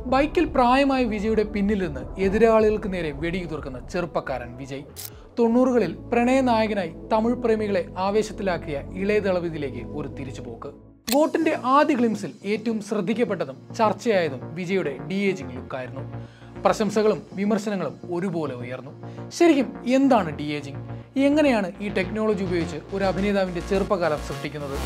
ബൈക്കിൽ പ്രായമായ വിജയുടെ പിന്നിൽ നിന്ന് എതിരാളികൾക്ക് നേരെ വെടിയുതിർക്കുന്ന ചെറുപ്പക്കാരൻ വിജയ് തൊണ്ണൂറുകളിൽ പ്രണയനായകനായി തമിഴ് പ്രേമികളെ ആവേശത്തിലാക്കിയ ഇളയതളവിതിലേക്ക് ഒരു തിരിച്ചുപോക്ക് വോട്ടിന്റെ ആദ്യ ഗ്ലിംസിൽ ഏറ്റവും ശ്രദ്ധിക്കപ്പെട്ടതും ചർച്ചയായതും വിജയുടെ ഡി ഏജിംഗ് ലുക്കായിരുന്നു പ്രശംസകളും വിമർശനങ്ങളും ഒരുപോലെ ഉയർന്നു ശരിക്കും എന്താണ് ഡി ഏജിംഗ് എങ്ങനെയാണ് ഈ ടെക്നോളജി ഉപയോഗിച്ച് ഒരു അഭിനേതാവിന്റെ ചെറുപ്പകാലം സൃഷ്ടിക്കുന്നത്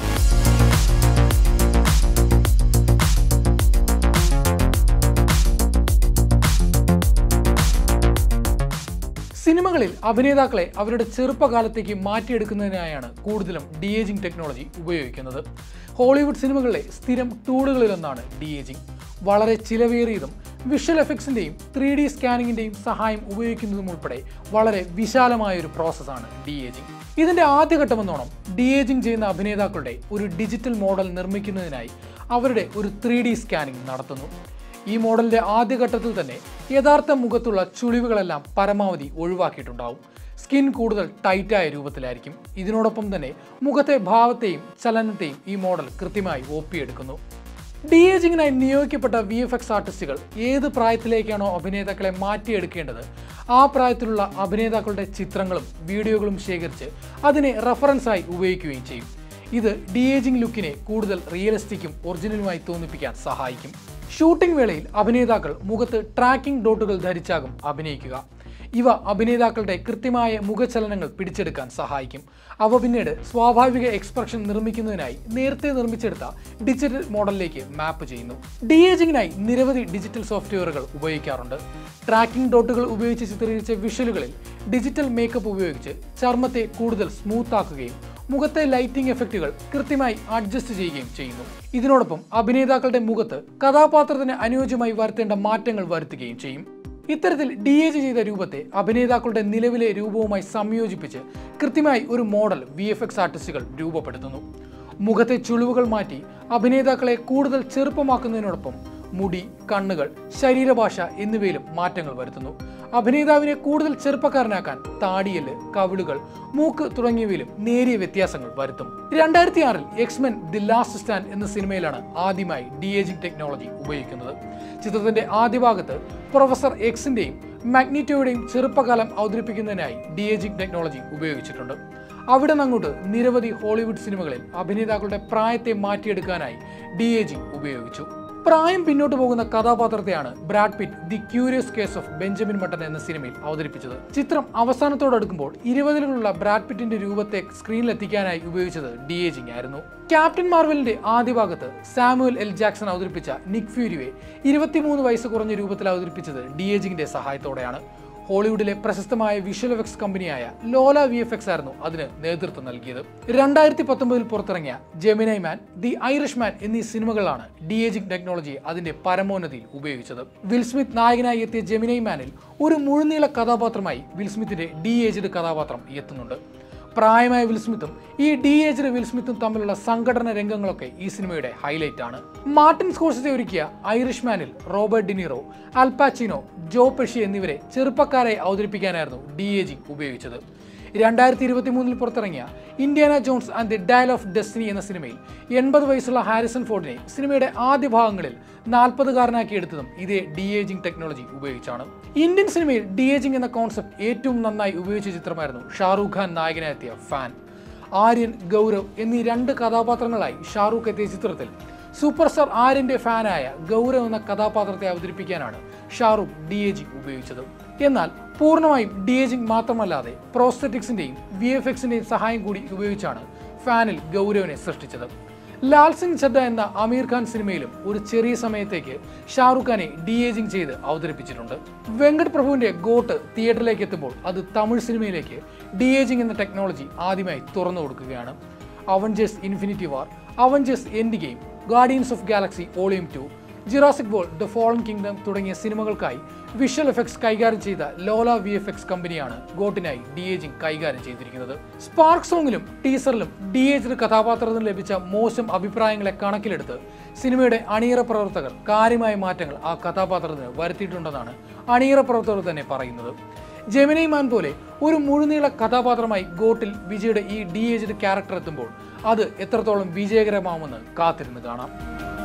സിനിമകളിൽ അഭിനേതാക്കളെ അവരുടെ ചെറുപ്പകാലത്തേക്ക് മാറ്റിയെടുക്കുന്നതിനായാണ് കൂടുതലും ഡി ഏജിംഗ് ടെക്നോളജി ഉപയോഗിക്കുന്നത് ഹോളിവുഡ് സിനിമകളിലെ സ്ഥിരം ടൂളുകളിലൊന്നാണ് ഡി ഏജിംഗ് വളരെ ചിലവേറിയതും വിഷ്വൽ എഫക്ട്സിൻ്റെയും ത്രീ ഡി സ്കാനിങ്ങിൻ്റെയും സഹായം ഉപയോഗിക്കുന്നതും ഉൾപ്പെടെ വളരെ വിശാലമായ ഒരു പ്രോസസ്സാണ് ഡി ഏജിംഗ് ഇതിൻ്റെ ആദ്യഘട്ടമെന്നോണം ഡി ഏജിംഗ് ചെയ്യുന്ന അഭിനേതാക്കളുടെ ഒരു ഡിജിറ്റൽ മോഡൽ നിർമ്മിക്കുന്നതിനായി അവരുടെ ഒരു ത്രീ ഡി സ്കാനിംഗ് നടത്തുന്നു ഈ മോഡലിന്റെ ആദ്യഘട്ടത്തിൽ തന്നെ യഥാർത്ഥ മുഖത്തുള്ള ചുളിവുകളെല്ലാം പരമാവധി ഒഴിവാക്കിയിട്ടുണ്ടാവും സ്കിൻ കൂടുതൽ ടൈറ്റായ രൂപത്തിലായിരിക്കും ഇതിനോടൊപ്പം തന്നെ മുഖത്തെ ഭാവത്തെയും ചലനത്തെയും ഈ മോഡൽ കൃത്യമായി ഒപ്പിയെടുക്കുന്നു ഡി ഏജിങ്ങിനായി നിയോഗിക്കപ്പെട്ട വി എഫ് എക്സ് ആർട്ടിസ്റ്റുകൾ ഏത് പ്രായത്തിലേക്കാണോ അഭിനേതാക്കളെ മാറ്റിയെടുക്കേണ്ടത് ആ പ്രായത്തിലുള്ള അഭിനേതാക്കളുടെ ചിത്രങ്ങളും വീഡിയോകളും ശേഖരിച്ച് അതിനെ റെഫറൻസായി ഉപയോഗിക്കുകയും ചെയ്യും ഇത് ഡി ഏജിംഗ് ലുക്കിനെ കൂടുതൽ റിയലിസ്റ്റിക്കും ഒറിജിനലുമായി തോന്നിപ്പിക്കാൻ സഹായിക്കും ഷൂട്ടിംഗ് വേളയിൽ അഭിനേതാക്കൾ മുഖത്ത് ട്രാക്കിംഗ് ഡോട്ടുകൾ ധരിച്ചാകും അഭിനയിക്കുക ഇവ അഭിനേതാക്കളുടെ കൃത്യമായ മുഖചലനങ്ങൾ പിടിച്ചെടുക്കാൻ സഹായിക്കും അവ പിന്നീട് സ്വാഭാവിക എക്സ്പ്രഷൻ നിർമ്മിക്കുന്നതിനായി നേരത്തെ നിർമ്മിച്ചെടുത്ത ഡിജിറ്റൽ മോഡലിലേക്ക് മാപ്പ് ചെയ്യുന്നു ഡി ഏജിങ്ങിനായി നിരവധി ഡിജിറ്റൽ സോഫ്റ്റ്വെയറുകൾ ഉപയോഗിക്കാറുണ്ട് ട്രാക്കിംഗ് ഡോട്ടുകൾ ഉപയോഗിച്ച് ചിത്രീകരിച്ച വിഷ്വലുകളിൽ ഡിജിറ്റൽ മേക്കപ്പ് ഉപയോഗിച്ച് ചർമ്മത്തെ കൂടുതൽ സ്മൂത്ത് ആക്കുകയും മുഖത്തെ ലൈറ്റിംഗ് എഫക്റ്റുകൾ കൃത്യമായി അഡ്ജസ്റ്റ് ചെയ്യുകയും ചെയ്യുന്നു ഇതിനോടൊപ്പം അഭിനേതാക്കളുടെ മുഖത്ത് കഥാപാത്രത്തിന് അനുയോജ്യമായി വരുത്തേണ്ട മാറ്റങ്ങൾ വരുത്തുകയും ചെയ്യും ഇത്തരത്തിൽ ഡി ഏജ് ചെയ്ത രൂപത്തെ അഭിനേതാക്കളുടെ നിലവിലെ രൂപവുമായി സംയോജിപ്പിച്ച് കൃത്യമായി ഒരു മോഡൽ വി എഫ് എക്സ് ആർട്ടിസ്റ്റുകൾ രൂപപ്പെടുത്തുന്നു മുഖത്തെ ചുളിവുകൾ മാറ്റി അഭിനേതാക്കളെ കൂടുതൽ ചെറുപ്പമാക്കുന്നതിനോടൊപ്പം മുടി കണ്ണുകൾ ശരീരഭാഷ എന്നിവയിലും മാറ്റങ്ങൾ വരുത്തുന്നു അഭിനേതാവിനെ കൂടുതൽ ചെറുപ്പക്കാരനാക്കാൻ താടിയല് കവിളുകൾ മൂക്ക് തുടങ്ങിയവയിലും നേരിയ വ്യത്യാസങ്ങൾ വരുത്തും രണ്ടായിരത്തി ആറിൽ എക്സ്മെൻ ദി ലാസ്റ്റ് സ്റ്റാൻഡ് എന്ന സിനിമയിലാണ് ആദ്യമായി ഡി ഏജിംഗ് ടെക്നോളജി ഉപയോഗിക്കുന്നത് ചിത്രത്തിന്റെ ആദ്യ ഭാഗത്ത് പ്രൊഫസർ എക്സിന്റെയും മാഗ്നീറ്റോയുടെയും ചെറുപ്പകാലം അവതരിപ്പിക്കുന്നതിനായി ഡി ഏജിംഗ് ടെക്നോളജി ഉപയോഗിച്ചിട്ടുണ്ട് അവിടെ നിന്നങ്ങോട്ട് നിരവധി ഹോളിവുഡ് സിനിമകളിൽ അഭിനേതാക്കളുടെ പ്രായത്തെ മാറ്റിയെടുക്കാനായി ഡി ഏജിംഗ് ഉപയോഗിച്ചു പ്രായം പിന്നോട്ട് പോകുന്ന കഥാപാത്രത്തെയാണ് Brad Pitt the curious case of Benjamin Button എന്ന സിനിമയിൽ അവതരിപ്പിച്ചത് ചിത്രം അവസാനത്തോടടുക്കുമ്പോൾ ഇരുപതിലുള്ള ബ്രാഡ് പിറ്റിന്റെ രൂപത്തെ സ്ക്രീനിലെത്തിക്കാനായി ഉപയോഗിച്ചത് ഡി ഏജിംഗ് ആയിരുന്നു ക്യാപ്റ്റൻ മാർവലിന്റെ ആദ്യ ഭാഗത്ത് സാമുവൽ എൽ ജാക്സൺ അവതരിപ്പിച്ച നിക് ഫ്യൂരിയെ ഇരുപത്തിമൂന്ന് വയസ്സ് കുറഞ്ഞ രൂപത്തിൽ അവതരിപ്പിച്ചത് ഡി ഏജിംഗിന്റെ സഹായത്തോടെയാണ് ഹോളിവുഡിലെ പ്രശസ്തമായ വിഷ്വൽ എഫക്ട്സ് കമ്പനിയായ ലോല വി എഫ് എക്സ് ആയിരുന്നു അതിന് നേതൃത്വം നൽകിയത് രണ്ടായിരത്തി പത്തൊമ്പതിൽ പുറത്തിറങ്ങിയ Gemini Man the Irishman എന്നീ സിനിമകളാണ് ഡി ഏജിംഗ് ടെക്നോളജി അതിന്റെ പരമോന്നതിയിൽ ഉപയോഗിച്ചത് വിൽ സ്മിത്ത് നായകനായി എത്തിയ ജെമിനൈ മാനിൽ ഒരു മുഴുനീള കഥാപാത്രമായി വിൽ സ്മിത്തിന്റെ ഡി ഏജ്ഡ് കഥാപാത്രം എത്തുന്നുണ്ട് പ്രായമായ വിൽസ്മിത്തും ഈ ഡി ഏജ്ഡ് വിൽസ്മിത്തും തമ്മിലുള്ള സംഘടന രംഗങ്ങളൊക്കെ ഈ സിനിമയുടെ ഹൈലൈറ്റ് ആണ് മാർട്ടിൻ സ്കോഴ്സെ ഒരുക്കിയ ഐറിഷ്മാനിൽ റോബർട്ട് ഡിനീറോ അൽപാച്ചിനോ ജോ പെഷി എന്നിവരെ ചെറുപ്പക്കാരെ അവതരിപ്പിക്കാനായിരുന്നു ഡി ഏജിംഗ് ഉപയോഗിച്ചത് രണ്ടായിരത്തി ഇരുപത്തി മൂന്നിൽ പുറത്തിറങ്ങിയ Indiana Jones and the dial of destiny എന്ന സിനിമയിൽ എൺപത് വയസ്സുള്ള ഹാരിസൺ ഫോർഡിനെ സിനിമയുടെ ആദ്യ ഭാഗങ്ങളിൽ നാൽപ്പതുകാരനാക്കി എടുത്തതും ഇതേ ഡി ഏജിംഗ് ടെക്നോളജി ഉപയോഗിച്ചാണ് ഇന്ത്യൻ സിനിമയിൽ ഡി ഏജിംഗ് എന്ന കോൺസെപ്റ്റ് ഏറ്റവും നന്നായി ഉപയോഗിച്ച ചിത്രമായിരുന്നു ഷാറൂഖ് ഖാൻ നായകനെത്തിയ ഫാൻ ആര്യൻ ഗൗരവ് എന്നീ രണ്ട് കഥാപാത്രങ്ങളായി ഷാറൂഖ് എത്തിയ ചിത്രത്തിൽ സൂപ്പർ സ്റ്റാർ ആര്യന്റെ ഫാനായ ഗൗരവ് എന്ന കഥാപാത്രത്തെ അവതരിപ്പിക്കാനാണ് ഷാറൂഖ് ഡി ഏജിംഗ് ഉപയോഗിച്ചത് എന്നാൽ പൂർണ്ണമായും ഡി ഏജിംഗ് മാത്രമല്ലാതെ പ്രോസ്തറ്റിക്സിന്റെയും വി എഫ് എക്സിന്റെയും സഹായം കൂടി ഉപയോഗിച്ചാണ് ഫാനിൽ ഗൗരവിനെ സൃഷ്ടിച്ചത് ലാൽ സിംഗ് ചദ്ദ എന്ന അമീർ ഖാൻ സിനിമയിലും ഒരു ചെറിയ സമയത്തേക്ക് ഷാറുഖ് ഖാനെ ഡി ഏജിംഗ് ചെയ്ത് അവതരിപ്പിച്ചിട്ടുണ്ട് വെങ്കട് പ്രഭുവിന്റെ ഗോട്ട് തിയേറ്ററിലേക്ക് എത്തുമ്പോൾ അത് തമിഴ് സിനിമയിലേക്ക് ഡി ഏജിംഗ് എന്ന ടെക്നോളജി ആദ്യമായി തുറന്നു കൊടുക്കുകയാണ് Avengers Infinity War Avengers Endgame Guardians of Galaxy volume two Jurassic World the fallen kingdom തുടങ്ങിയ സിനിമകൾക്കായി വിഷ്വൽ എഫക്ട്സ് കൈകാര്യം ചെയ്ത ലോല വി എഫ് എക്സ് കമ്പനിയാണ് ഗോട്ടിനായി ഡി ഏജിംഗ് കൈകാര്യം ചെയ്തിരിക്കുന്നത് സ്പാർക്ക് സോങ്ങിലും ടീസറിലും ഡി ഏജ്ഡ് കഥാപാത്രത്തിന് ലഭിച്ച മോശം അഭിപ്രായങ്ങളെ കണക്കിലെടുത്ത് സിനിമയുടെ അണിയറ പ്രവർത്തകർ കാര്യമായ മാറ്റങ്ങൾ ആ കഥാപാത്രത്തിന് വരുത്തിയിട്ടുണ്ടെന്നാണ് അണിയറ പ്രവർത്തകർ തന്നെ പറയുന്നത് ജെമിനി മാൻ പോലെ ഒരു മുഴുനീള കഥാപാത്രമായി ഗോട്ടിൽ വിജയുടെ ഈ ഡി ഏജ്ഡ് ക്യാരക്ടർ എത്തുമ്പോൾ അത് എത്രത്തോളം വിജയകരമാവുമെന്ന് കാത്തിരുന്ന് കാണാം